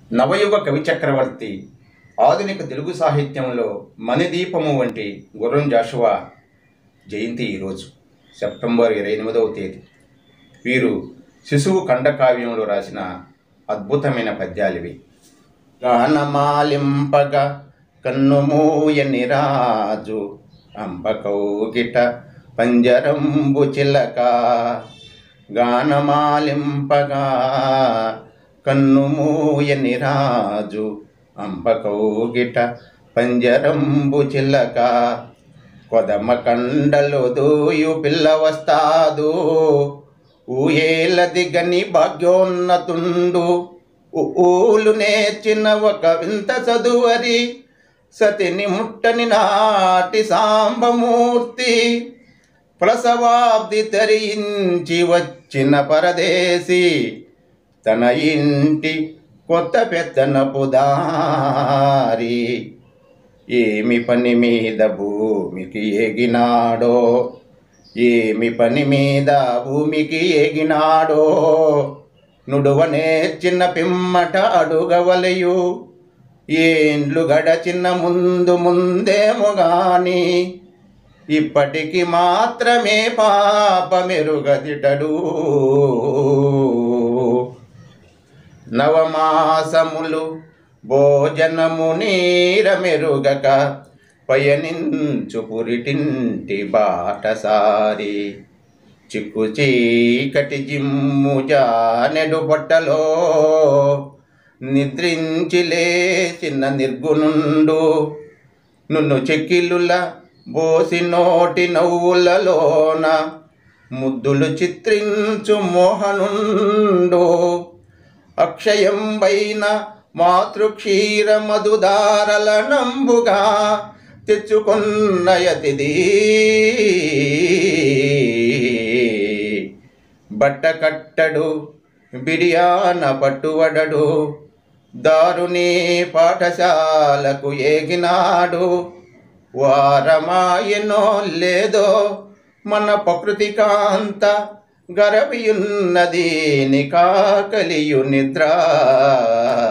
నవయుగ కవి చక్రవర్తి ఆధునిక తెలుగు సాహిత్యంలో మణిదీపము వంటి గుర్రం జాషువా జయంతి ఈరోజు సెప్టెంబర్ ఇరవై ఎనిమిదవ తేదీ వీరు శిశువు ఖండకావ్యంలో రాసిన అద్భుతమైన పద్యాలివి గానమాలింపగా కన్నుమూయని రాజు అంబకౌగిట పంజరంబు చిలక గానమాలింపగా కన్నుమూయని రాజు అంబకౌగిట పంజరంబు చిలక కొదమ కండలు దూయు పిల్ల వస్తాదు ఊయేల దిగని భాగ్యోన్నతుండు ఊ- ఊలు నేర్చిన ఒక వింత చదువరి సతిని ముట్టని నాటి సాంబమూర్తి ప్రసవాబ్ది తరించి వచ్చిన పరదేశి తన ఇంటి కొత్త పెద్దనపు దారి ఏమి పని మీద భూమికి ఎగినాడో ఏమి పని మీద భూమికి ఎగినాడో నుడువ నేర్చిన పిమ్మట అడుగవలయు ఏండ్లు గడచిన ముందు ముందేమో గాని ఇప్పటికి మాత్రమే పాప మెరుగదిటడు నవమాసములు భోజనము నీర మెరుగక పయనించు పురిటింటి బాటసారి చిక్కు చీకటి జిమ్ము జానెడు పొట్టలో నిద్రించి లేచిన నిర్గుణుండు నున్ను చెక్కిలుల బోసి నోటి నవ్వులలోన ముద్దులు చిత్రించు మోహనుండు అక్షయంబైన మాతృక్షీర మధుదారల నంబుగా తెచ్చుకున్న యతిది బట్ట కట్టడు బిడియాన పట్టువడడు దారుని పాఠశాలకు ఏగినాడు వారమాయనో లేదో మన ప్రకృతి కాంత గరవియున్నది నికాకలియు నిద్ర